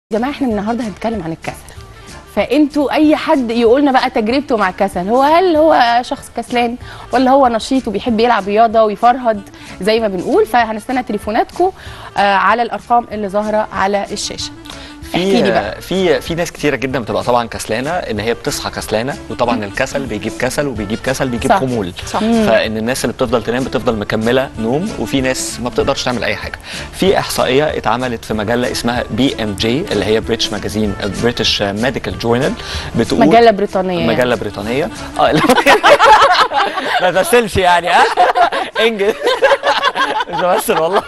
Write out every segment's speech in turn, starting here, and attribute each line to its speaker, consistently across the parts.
Speaker 1: يا جماعه احنا النهارده هنتكلم عن الكسل فانتوا اي حد يقولنا بقى تجربته مع الكسل هو هل هو شخص كسلان ولا هو نشيط وبيحب يلعب رياضه ويفرهد زي ما بنقول فهنستنى تليفوناتكم آه على الارقام اللي ظاهره على الشاشه احكي لي بقى.
Speaker 2: في في في ناس كتيره جدا بتبقى طبعا كسلانه ان هي بتصحى كسلانه وطبعا الكسل بيجيب كسل وبيجيب كسل بيجيب
Speaker 1: صح.
Speaker 2: خمول
Speaker 1: صح.
Speaker 2: فان الناس اللي بتفضل تنام بتفضل مكمله نوم وفي ناس ما بتقدرش تعمل اي حاجه في احصائيه اتعملت في مجله اسمها بي ام جي اللي هي بريتش ماجازين بريتش ميديكال جورنال بتقول
Speaker 1: مجله بريطانيه يعني.
Speaker 2: مجله بريطانيه اه لا ما تمثلش يعني ها انجز مش بمثل والله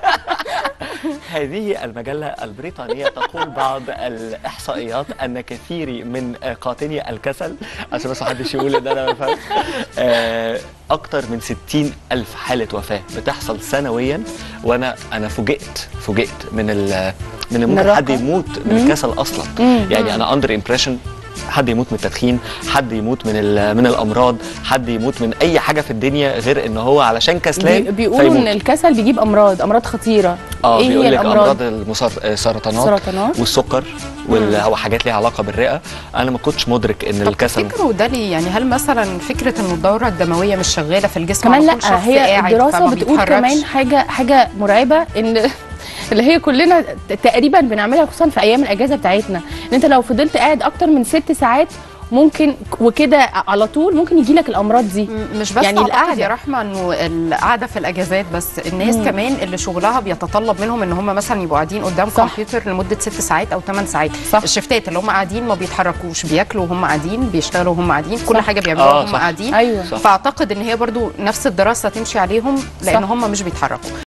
Speaker 2: هذه المجلة البريطانية تقول بعض الإحصائيات أن كثير من قاتلي الكسل عشان بس محدش يقول إن أنا بفهم آه، أكتر من 60 ألف حالة وفاة بتحصل سنويا وأنا أنا فوجئت فوجئت من ال من إن
Speaker 1: من
Speaker 2: ممكن حد
Speaker 1: الرقم؟
Speaker 2: يموت من الكسل أصلا يعني أنا أندر إمبريشن حد يموت من التدخين حد يموت من ال- من الامراض حد يموت من اي حاجه في الدنيا غير ان هو علشان كسلان
Speaker 1: بي- بيقولوا ان
Speaker 2: فيموت.
Speaker 1: الكسل بيجيب امراض امراض خطيره
Speaker 2: اه
Speaker 1: ايه
Speaker 2: بيقول
Speaker 1: هي
Speaker 2: لك
Speaker 1: الامراض
Speaker 2: امراض السرطانات
Speaker 1: السرطانات.
Speaker 2: والسكر وال- او حاجات ليها علاقه بالرئه انا ما كنتش مدرك ان
Speaker 3: طب
Speaker 2: الكسل
Speaker 3: تفتكروا ده ليه يعني هل مثلا فكره ان الدوره الدمويه مش شغاله في الجسم
Speaker 1: كمان
Speaker 3: على طول
Speaker 1: لا
Speaker 3: شخص
Speaker 1: هي
Speaker 3: قاعد
Speaker 1: الدراسه
Speaker 3: فما
Speaker 1: بتقول
Speaker 3: بيتحركش؟
Speaker 1: كمان حاجه حاجه مرعبه ان اللي هي كلنا ت- تقريبا بنعملها خصوصا في ايام الاجازه بتاعتنا ان انت لو فضلت قاعد اكتر من ست ساعات ممكن وكده على طول ممكن يجي لك الامراض دي
Speaker 3: م- مش بس
Speaker 1: يعني
Speaker 3: يعني القعده
Speaker 1: القعدة.
Speaker 3: يا رحمه انه القعده في الاجازات بس الناس
Speaker 1: مم.
Speaker 3: كمان اللي شغلها بيتطلب منهم ان هم مثلا يبقوا قاعدين قدام
Speaker 1: صح.
Speaker 3: كمبيوتر لمده ست ساعات او ثمان ساعات
Speaker 1: صح.
Speaker 3: الشفتات اللي هم قاعدين ما بيتحركوش بياكلوا وهم قاعدين بيشتغلوا وهم قاعدين كل
Speaker 1: صح.
Speaker 3: حاجه بيعملوها
Speaker 2: آه،
Speaker 3: وهم
Speaker 2: صح.
Speaker 3: قاعدين
Speaker 1: ايوه
Speaker 2: صح.
Speaker 3: فاعتقد ان هي برضو نفس الدراسه تمشي عليهم لان
Speaker 1: صح.
Speaker 3: هم مش بيتحركوا